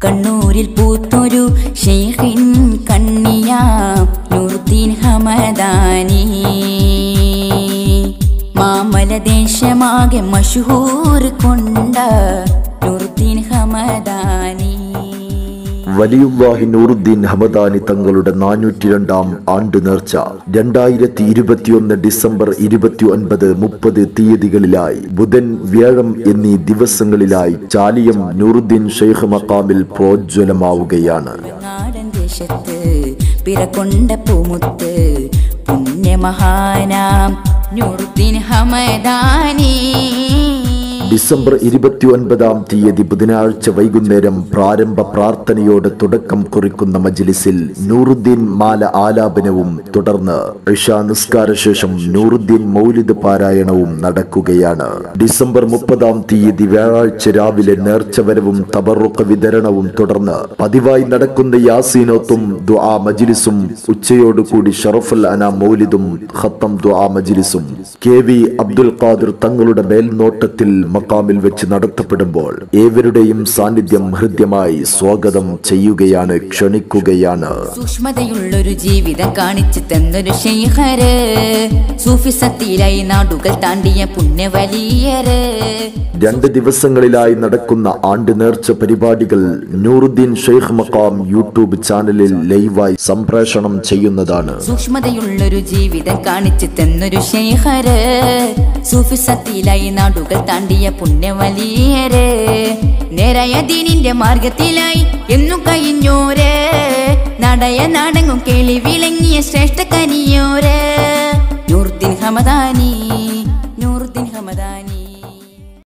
കണ്ണൂരിൽ പൂത്തൊരു ഷെയ്ഖിൻ കണ്ണിയ നൂറുദ്ദീൻ ഹമദാനി മാമലദേശമാകെ മഷൂർ കൊണ്ട നൂറുദ്ദീൻ ഹമദാനി വലിയുല്ലാഹി നൂറുദ്ദീൻ ഹമദാനി തങ്ങളുടെ നാനൂറ്റി രണ്ടാം ആണ്ടു നേർച്ച രണ്ടായിരത്തി ഇരുപത്തിയൊന്ന് ഡിസംബർ ഇരുപത്തി ഒൻപത് മുപ്പത് തീയതികളിലായി ബുധൻ വ്യാഴം എന്നീ ദിവസങ്ങളിലായി ചാലിയം നൂറുദ്ദീൻ ഷെയ്ഖ് മക്കാമിൽ പ്രോജ്വലമാവുകയാണ് നാടൻ ദേശത്ത് പിറകൊണ്ട പൂമുത്ത് പുണ്യമഹാനാം നൂറുദ്ദീൻ ഹമദാനി ഡിസംബർ ഇരുപത്തി ഒൻപതാം തീയതി ബുധനാഴ്ച വൈകുന്നേരം പ്രാരംഭ പ്രാർത്ഥനയോടെ തുടക്കം കുറിക്കുന്ന മജ്ലിസിൽ നൂറുദ്ദീൻ മാല ആലാപനവും തുടർന്ന് ഇഷാ നിസ്കാര ശേഷം നൂറുദ്ദീൻ മൗലിദ് പാരായണവും നടക്കുകയാണ് ഡിസംബർ മുപ്പതാം തീയതി വ്യാഴാഴ്ച രാവിലെ നേർച്ചവരവും തബറുക്ക വിതരണവും തുടർന്ന് പതിവായി നടക്കുന്ന യാസീനോത്തും ദുആ മജ്ലിസും ഉച്ചയോടുകൂടി ഷറഫുൽ അന മൗലിദും ഖത്തം ദുആ മജ്ലിസും കെ വി അബ്ദുൽ ഖാദിർ തങ്ങളുടെ മേൽനോട്ടത്തിൽ മക്കാമിൽ വെച്ച് നടത്തപ്പെടുമ്പോൾ ഏവരുടെയും സാന്നിധ്യം ഹൃദ്യമായി സ്വാഗതം ചെയ്യുകയാണ് ക്ഷണിക്കുകയാണ് സൂക്ഷ്മതയുള്ളൊരു ജീവിതം കാണിച്ചു തന്നൊരു ഷെയ്ഖര് സൂഫിസത്തിലായി നാടുകൾ താണ്ടിയ പുണ്യവലിയര് രണ്ട് ദിവസങ്ങളിലായി നടക്കുന്ന ആണ്ട് നേർച്ച പരിപാടികൾ നൂറുദ്ദീൻ ഷെയ്ഖ് മക്കാം യൂട്യൂബ് ചാനലിൽ ലൈവായി സംപ്രേഷണം ചെയ്യുന്നതാണ് സൂക്ഷ്മതയുള്ളൊരു ജീവിതം കാണിച്ചു തന്നൊരു ഷെയ്ഖര് സൂഫിസത്തിലായി നാടുകൾ താണ്ടിയ പുണ്യവലിയര് നേരായ ദീനിന്റെ മാർഗത്തിലായി എന്നും കഴിഞ്ഞോര് നടയ നാടങ്ങും കേളി വിളങ്ങിയ ശ്രേഷ്ഠ കനിയോര് നൂർദ്ദീൻ ഹമദാനി